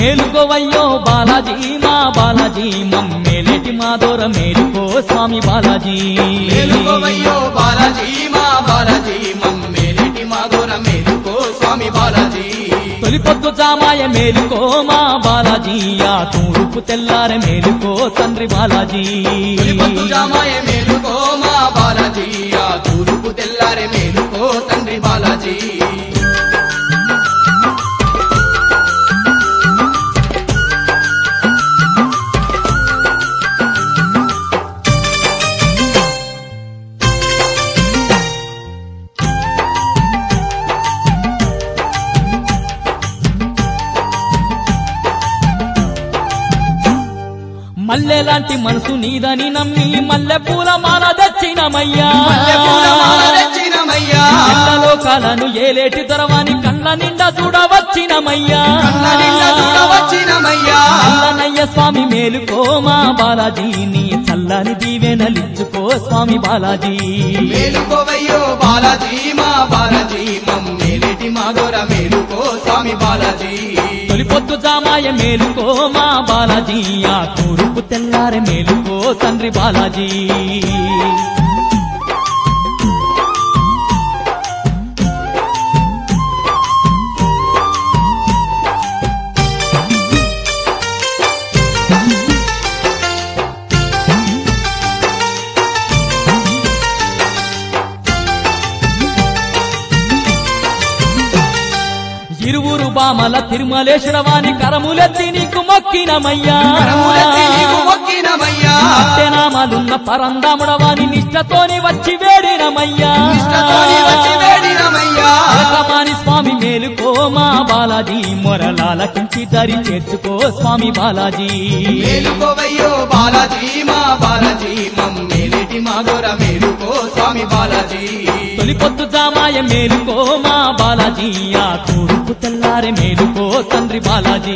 మేలుకోవయ్యో బాలాజీ మా బాలాజీ మమ్మేలేటి మా దూర మేలుకో స్వామి బాలాజీ మేలుకోవయ్యో బాలాజీ మా బాలాజీ మమ్మేలిటి మాధుర మేలుకో స్వామి బాలాజీ తొలి పొద్దు జామాయ మేలుకో మా బాలాజీ ఆ తూర్పు తెల్లార మేలుకో తండ్రి బాలాజీ తొలిపొద్దు జామాయ మేలుకో మా బాలాజీ ఆ తూర్పు తెల్లారే మేలుకో తండ్రి బాలాజీ మల్లె లాంటి మనసు నీదని నమ్మి మల్లె పూల మాల తెచ్చినమయ్యా మల్లెపూల మాల తెచ్చినమయ్యా లోకాలను ఏలేటి దొరవాని కళ్ళ నిండా చూడవచ్చినమయ్యా కన్న నిండా చూడవచ్చినమయ్యా చల్లనయ్య స్వామి మేలుకో మా బాలాజీ నీ చల్లని దీవెనలిచ్చుకో స్వామి బాలాజీ మేలుకోవయ్యో బాలాజీ మా బాలాజీ మమ్మేలిటి మాధుర మేలుకో స్వామి బాలాజీ తొలి పొద్దు జామాయ మేలుకో మా బాలాజీ ఆ తూర్పు తెల్లారె మేలుకో తండ్రి బాలాజీ ఇరువురు బామల తిరుమలేశ్వరవాని కరములెత్తి నీకు మొక్కినమయ్యా కరములెత్తి నీకు మొక్కినమయ్యా నామాలున్న పరందాముడవాని నిష్టతోని వచ్చి వేడినమయ్యా ఇష్టతోని వచ్చి వేడినమయ్యా ఏకమాని స్వామి మేలుకో మా బాలాజీ మొరలాలకించి దరి చేర్చుకో స్వామి బాలాజీ మేలుకోవయ్యో బాలాజీ మా బాలాజీ మమ్మేలిటి మాధుర మేలుకో స్వామి బాలాజీ తొలి పొద్దు జామాయ మేలుకో మా బాలాజీ ఆ తూర్పు తెల్లారె మేలుకో తండ్రి బాలాజీ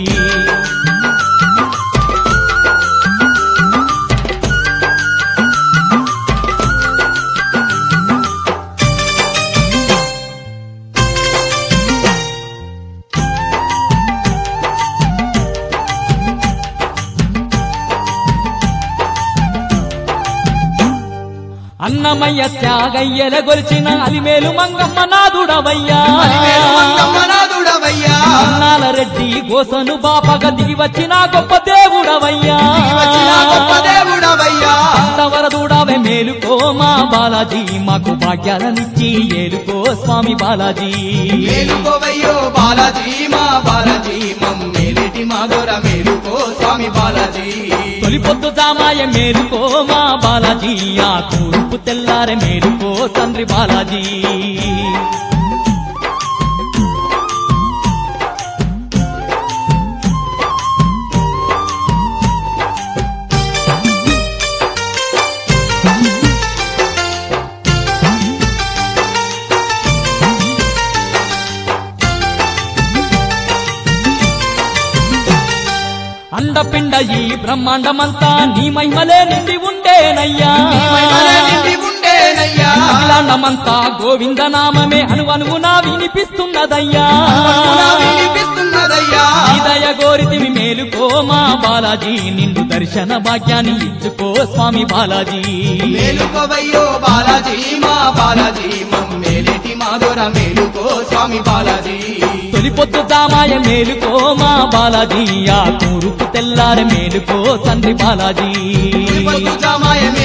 అన్నమయ్య త్యాగయ్యల గొలిచిన అలిమేలు మంగమ్మ నాదుడవయ్యా అలివేలు మంగమ్మ నాథుడవయ్యా అన్నాల రెడ్డి గోసను బాపగ దిగి వచ్చిన గొప్ప దేవుడవయ్యా వచ్చిన గొప్ప దేవుడవయ్యా వరదుడవే మేలుకో మా బాలాజీ మాకు భాగ్యాలనిచ్చి ఏలుకో స్వామి బాలాజీ మేలుకోవయ్యో బాలాజీ మా బాలాజీ మమ్మేలిటి మాధుర మేలుకో స్వామి బాలాజీ తొలి పొద్దు జామాయ మేలుకో మా బాలాజీ ఆ తూర్పు తెల్లారె మేలుకో తండ్రి బాలాజీ అండపిండ ఈ బ్రహ్మాండమంతా నీ మహిమలే నిండి ఉండేనయ్యా నీ మహిమలే నిండి ఉండేనయ్యా అఖిలాండమంతా గోవింద నామమే అనువనువునా వినిపిస్తున్నదయ్యా అనుకున్నా వినిపిస్తున్నదయ్యా దయ గోరితివి మేలుకో మా బాలాజీ నిండు దర్శన భాగ్యాన్ని ఇచ్చుకో స్వామి బాలాజీ మేలుకోవయ్యో బాలాజీ మా బాలాజీ మమ్మేలిటి మాధుర మేలుకో స్వామి బాలాజీ తొలి పొద్దు దామాయ మేలుకో మా బాలాజీ ఆ తూరుపు తెల్లారె మేలుకో తండ్రి బాలాజీ తిరుపతి జామాయ